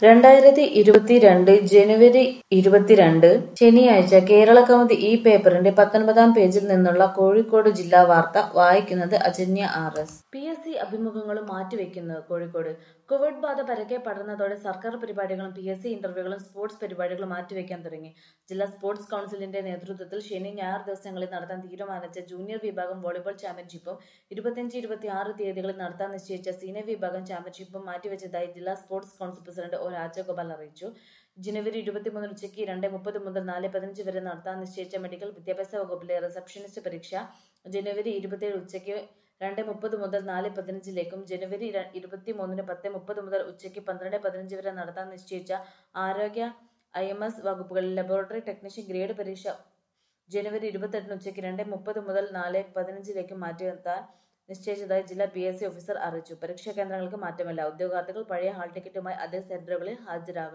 രണ്ടായിരത്തി ഇരുപത്തിരണ്ട് ജനുവരി ഇരുപത്തിരണ്ട് ശനിയാഴ്ച കേരളകൗമുദി ഈ പേപ്പറിന്റെ പത്തൊൻപതാം പേജിൽ നിന്നുള്ള കോഴിക്കോട് ജില്ലാ വാർത്ത വായിക്കുന്നത് Ajanya R S P S C അഭിമുഖങ്ങളും മാറ്റിവെക്കുന്നത് കോഴിക്കോട് കോവിഡ് ബാധ പരക്കെ പടർന്നതോടെ സർക്കാർ പരിപാടികളും പി എസ് സി ഇന്റർവ്യൂകളും സ്പോർട്സ് പരിപാടികളും മാറ്റിവെക്കാൻ തുടങ്ങി ജില്ലാ സ്പോർട്സ് കൌൺസിലിന്റെ നേതൃത്വത്തിൽ ശനി ഞായർ ദിവസങ്ങളിൽ നടത്താൻ തീരുമാനിച്ച ജൂനിയർ വിഭാഗം വോളിബോൾ ചാമ്പ്യൻഷിപ്പും ഇരുപത്തിയഞ്ച് ഇരുപത്തിയാറ് തീയതികളിൽ നടത്താൻ നിശ്ചയിച്ച സീനിയർ വിഭാഗം ചാമ്പ്യൻഷിപ്പും മാറ്റിവെച്ചതായി ജില്ലാ sports council president O Rajagopal അറിയിച്ചു ജനുവരി ഇരുപത്തിമൂന്നിന് ഉച്ചയ്ക്ക് രണ്ട് മുപ്പത് മുതൽ നാല് പതിനഞ്ച് വരെ നടത്താൻ നിശ്ചയിച്ച മെഡിക്കൽ വിദ്യാഭ്യാസ വകുപ്പിലെ റിസപ്ഷനിസ്റ്റ് പരീക്ഷ ജനുവരി ഇരുപത്തിയേഴ് ഉച്ചയ്ക്ക് രണ്ട് മുപ്പത് മുതൽ നാല് പതിനഞ്ചിലേക്കും ജനുവരി ഇരുപത്തിമൂന്നിന് പത്ത് മുപ്പത് മുതൽ ഉച്ചയ്ക്ക് പന്ത്രണ്ട് പതിനഞ്ച് വരെ നടത്താൻ നിശ്ചയിച്ച ആരോഗ്യ ഐ എം എസ് വകുപ്പുകളിൽ ലബോറട്ടറി ടെക്നീഷ്യൻ ഗ്രേഡ് പരീക്ഷ ജനുവരി ഇരുപത്തെട്ടിന് ഉച്ചയ്ക്ക് രണ്ട് മുപ്പത് മുതൽ നാല് പതിനഞ്ചിലേക്ക് മാറ്റിനിർത്താൻ നിശ്ചയിച്ചതായി ജില്ലാ പി എസ് സി ഓഫീസർ അറിയിച്ചു പരീക്ഷാ കേന്ദ്രങ്ങൾക്ക് മാറ്റമില്ല ഉദ്യോഗാർത്ഥികൾ പഴയ ഹാൾ ടിക്കറ്റുമായി അതേ സെന്ററുകളിൽ ഹാജരാകണം